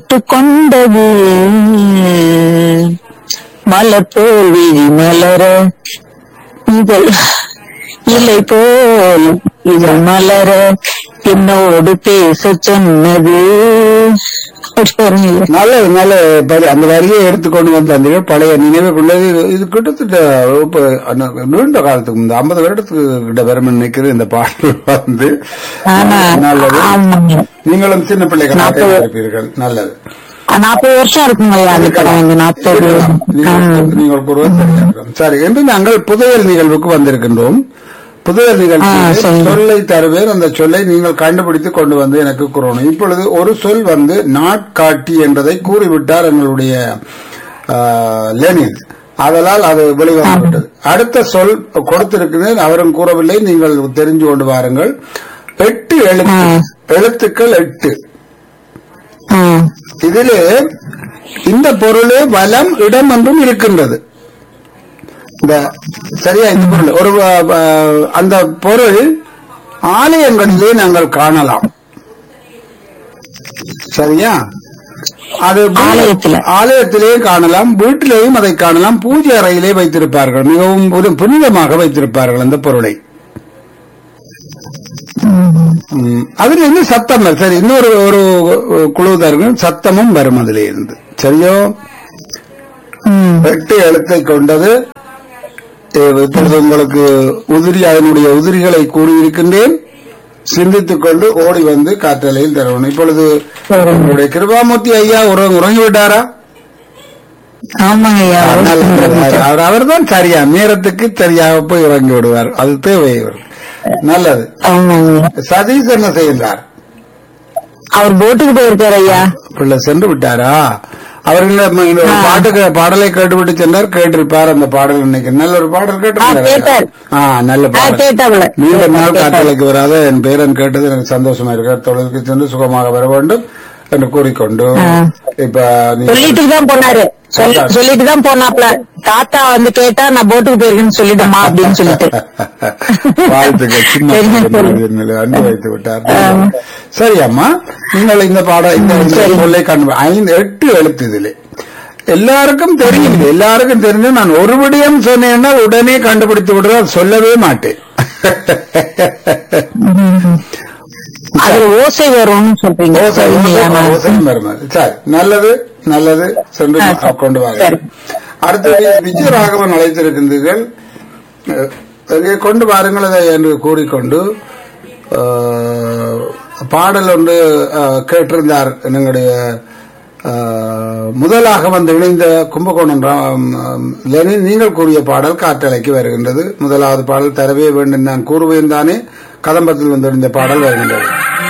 தொட்டு கொண்டது மலர் போல் விழி மலர இதழ் இலை போல் இதழ் மலர என்னோடு பேச சொன்னது அப்படி வருங்க. நல்லது நல்ல படி- அந்த வரியை எடுத்துக்கொண்டு வந்து அந்த பழைய நினைவுக்குள்ளது இது- இது கிட்டத்தட்ட இப்ப அந்த நீண்ட காலத்துக்கு இந்த ஐம்பது வருடத்துக்கு கிட்ட வரும் நினைக்கிறது இந்த பாடல் வந்து ஆனா நல்லது ஆமாங்க நீங்களும் சின்ன பிள்ளைகளாக நாற்பது- இருப்பீர்கள் நல்லது நாற்பது வருஷம் இருக்குங்க ஐயா அந்த படம் வந்து நாற்பது நீங்கள் நீங்கள் கூறுவது சரியா இருக்கும். சரி என்று நாங்கள் புதையல் நிகழ்வுக்கு வந்திருக்கின்றோம் புதையல் ஆ, நிகழ்ச்சி சொல்லுங்க. சொல்லை தருவேன் அந்த சொல்லை நீங்கள் கண்டுபிடித்து கொண்டு வந்து எனக்கு கூறணும் இப்பொழுது ஒரு சொல் வந்து நாட்காட்டி என்பதை கூறிவிட்டார் எங்களுடைய ஆ, லெனின் அதனால் அது வெளிவந்துவிட்டது அடுத்த சொல் கொடுத்திருக்கிறேன் அவரும் கூறவில்லை நீங்கள் தெரிஞ்சு கொண்டு வாருங்கள் எட்டு எழுத்து ஆ. எழுத்துக்கள் எட்டு ம். இதிலே இந்த பொருளே வலம் இடம் என்றும் இருக்கின்றது இந்த சரியா இந்த பொருள் ஒரு அஹ், அஹ், அந்த பொருள் ஆலயங்களிலே நாங்கள் காணலாம் சரியா அது வீ- ஆலயத்துல. ஆலயத்திலே காணலாம் வீட்டிலேயும் அதை காணலாம் பூஜை அறையிலே வைத்திருப்பார்கள் மிகவும் ஒரு புனிதமாக வைத்திருப்பார்கள் அந்த பொருளை ம், அதுல இருந்து சத்தம் வரும். சரி இன்னொரு ஒரு குழு தருங்கள் சத்தமும் வரும் அதுல இருந்து சரியோ ம். எட்டு எழுத்தை கொண்டது ஏ, இப்பொழுது உங்களுக்கு உதிரி அதனுடைய உதிரிகளை கூறியிருக்கின்றேன் சிந்தித்துக் கொண்டு ஓடி வந்து காற்றலையில் தரணும் இப்பொழுது உங்களுடைய கிருபாமூர்த்தி ஐயா உறங்க உறங்கி விட்டாரா ஆமாங்க ஐயா அவர் அவர்தான் சரியா நேரத்துக்கு சரியாக போய் இறங்கி விடுவார் அது தேவை இவருக்கு. நல்லது ஆமாங்க சதீஷ் என்ன செய்கின்றார் அவர் போட்டுக்கு போயிருக்காரு ஐயா பிள்ளை சென்று விட்டாரா அவர்கள் இந்த ஆ. பாட்டுக்கு பாடலை கேட்டுவிட்டு சென்றார் கேட்டிருப்பார் அந்த பாடல் இன்னைக்கு நல்ல ஒரு பாடல் ஆ, கேட்டார். கேட்டிருப்பார் ஆ நல்ல ஆ, பாடல் கேட்டாப்புல நீண்ட நாள் கேட்டார். காற்றலைக்கு வராத என் பேரன் கேட்டது எனக்கு சந்தோஷமா இருக்கார் தொழிலுக்கு சென்று சுகமாக வர வேண்டும் என்று கூறிக்கொண்டு ஆ. இப்ப நீ சொல்லிட்டு தான் போனாரு சொல்லி- சொல்லிட்டு தான் போனாப்ல தாத்தா வந்து கேட்டா நான் போட்டுக்கு போயிருக்கேன்னு சொல்லிட்டோமா அப்படின்னு சொல்லிட்டு வாழ்த்துக்கள் சின்ன சரிங்க, சரி. பிள்ளை அன்பு வைத்து விட்டார் சரி அம்மா நீங்கள் இந்த பாடம் இந்த இந்த சரி. சொல்லை கண்டு ஐந்து எட்டு எழுத்து இதிலே எல்லாருக்கும் தெரியும் இது. எல்லாருக்கும் தெரிஞ்சு நான் ஒரு விடயம் சொன்னேன்னா உடனே கண்டுபிடித்து விடுறேன் சொல்லவே மாட்டேன் அதுல ஓசை வரும்னு சொல்றீங்க ஓசை, சரிங்க ஓசை, ஐயா, நான் ஓசையும் வரும் அது. சரி நல்லது நல்லது சென்று ஆ, சரி. கொண்டு வாங்க சரி. அடுத்தது விஜயராகவன் அழைத்திருக்கின்றீர்கள் அஹ், இங்கே கொண்டு வாருங்கள் அதை என்று கூறிக்கொண்டு அஹ், பாடல் ஒன்று அஹ், கேட்டிருந்தார் எங்களுடைய அஹ், முதலாக வந்து இணைந்த கும்பகோணம் ராம், அஹ், லெனின் நீங்கள் கூறிய பாடல் காற்றலைக்கு வருகின்றது முதலாவது பாடல் தரவே வேண்டும் நான் கூறுவேன் தானே கதம்பத்தில் வந்து இந்த பாடல் வருகின்றது